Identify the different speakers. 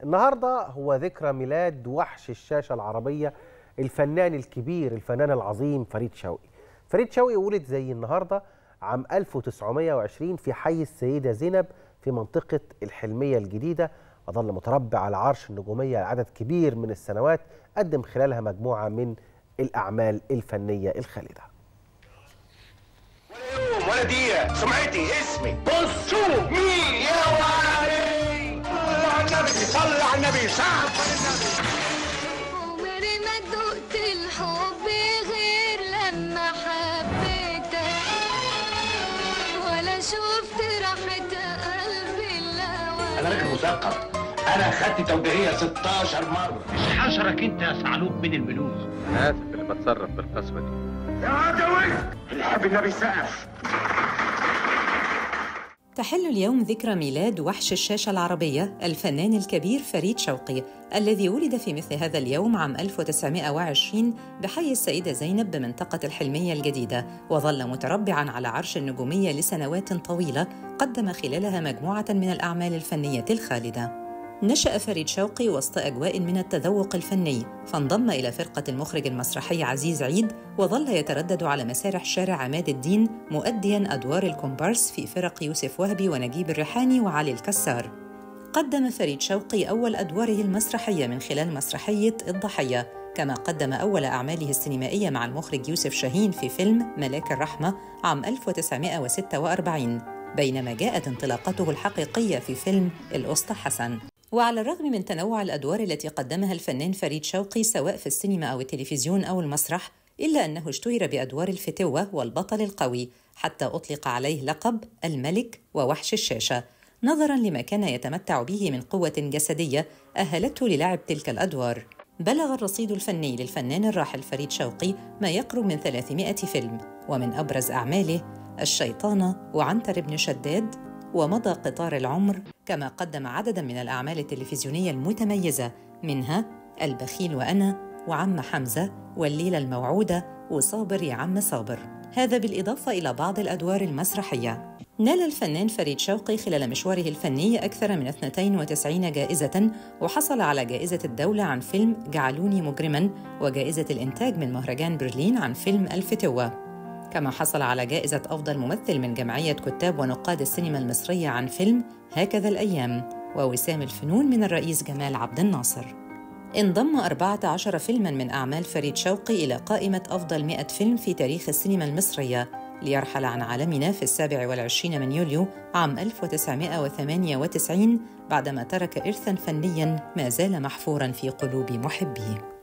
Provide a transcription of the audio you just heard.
Speaker 1: النهارده هو ذكرى ميلاد وحش الشاشه العربيه الفنان الكبير الفنان العظيم فريد شوقي. فريد شوقي ولد زي النهارده عام 1920 في حي السيده زينب في منطقه الحلميه الجديده وظل متربع على عرش النجوميه لعدد كبير من السنوات قدم خلالها مجموعه من الاعمال الفنيه الخالده.
Speaker 2: ولا يوم ولا دقيقة سمعتي اسمي بص شوف مين يا ولي صلى على النبي صلى على النبي سعد
Speaker 3: عمري ما دقت الحب غير لما حبيتك ولا شفت راحة قلبي الا
Speaker 2: انا راجل مثقف انا خدت توجيهية 16 مرة
Speaker 4: مش حشرك انت يا ثعلوب من الملوك
Speaker 5: انا اسف اللي بتصرف بالقسوه دي
Speaker 2: يا عدوي اللي يحب النبي سقف
Speaker 6: تحل اليوم ذكرى ميلاد وحش الشاشة العربية الفنان الكبير فريد شوقي الذي ولد في مثل هذا اليوم عام 1920 بحي السيدة زينب بمنطقة الحلمية الجديدة وظل متربعاً على عرش النجومية لسنوات طويلة قدم خلالها مجموعة من الأعمال الفنية الخالدة نشأ فريد شوقي وسط أجواء من التذوق الفني فانضم إلى فرقة المخرج المسرحي عزيز عيد وظل يتردد على مسارح شارع عماد الدين مؤدياً أدوار الكومبارس في فرق يوسف وهبي ونجيب الريحاني وعلي الكسار قدم فريد شوقي أول أدواره المسرحية من خلال مسرحية الضحية كما قدم أول أعماله السينمائية مع المخرج يوسف شاهين في فيلم ملاك الرحمة عام 1946 بينما جاءت انطلاقته الحقيقية في فيلم الأسطى حسن وعلى الرغم من تنوع الأدوار التي قدمها الفنان فريد شوقي سواء في السينما أو التلفزيون أو المسرح إلا أنه اشتهر بأدوار الفتوة والبطل القوي حتى أطلق عليه لقب الملك ووحش الشاشة نظرا لما كان يتمتع به من قوة جسدية أهلته للعب تلك الأدوار بلغ الرصيد الفني للفنان الراحل فريد شوقي ما يقرب من 300 فيلم ومن أبرز أعماله الشيطانة وعنتر بن شداد ومضى قطار العمر كما قدم عددا من الأعمال التلفزيونية المتميزة منها البخيل وأنا وعم حمزة والليلة الموعودة وصابر يا عم صابر هذا بالإضافة إلى بعض الأدوار المسرحية نال الفنان فريد شوقي خلال مشواره الفني أكثر من 92 جائزة وحصل على جائزة الدولة عن فيلم جعلوني مجرما وجائزة الإنتاج من مهرجان برلين عن فيلم الفتوة كما حصل على جائزة أفضل ممثل من جمعية كتاب ونقاد السينما المصرية عن فيلم هكذا الأيام ووسام الفنون من الرئيس جمال عبد الناصر انضم 14 فيلما من أعمال فريد شوقي إلى قائمة أفضل 100 فيلم في تاريخ السينما المصرية ليرحل عن عالمنا في السابع والعشرين من يوليو عام 1998 بعدما ترك إرثا فنيا ما زال محفورا في قلوب محبيه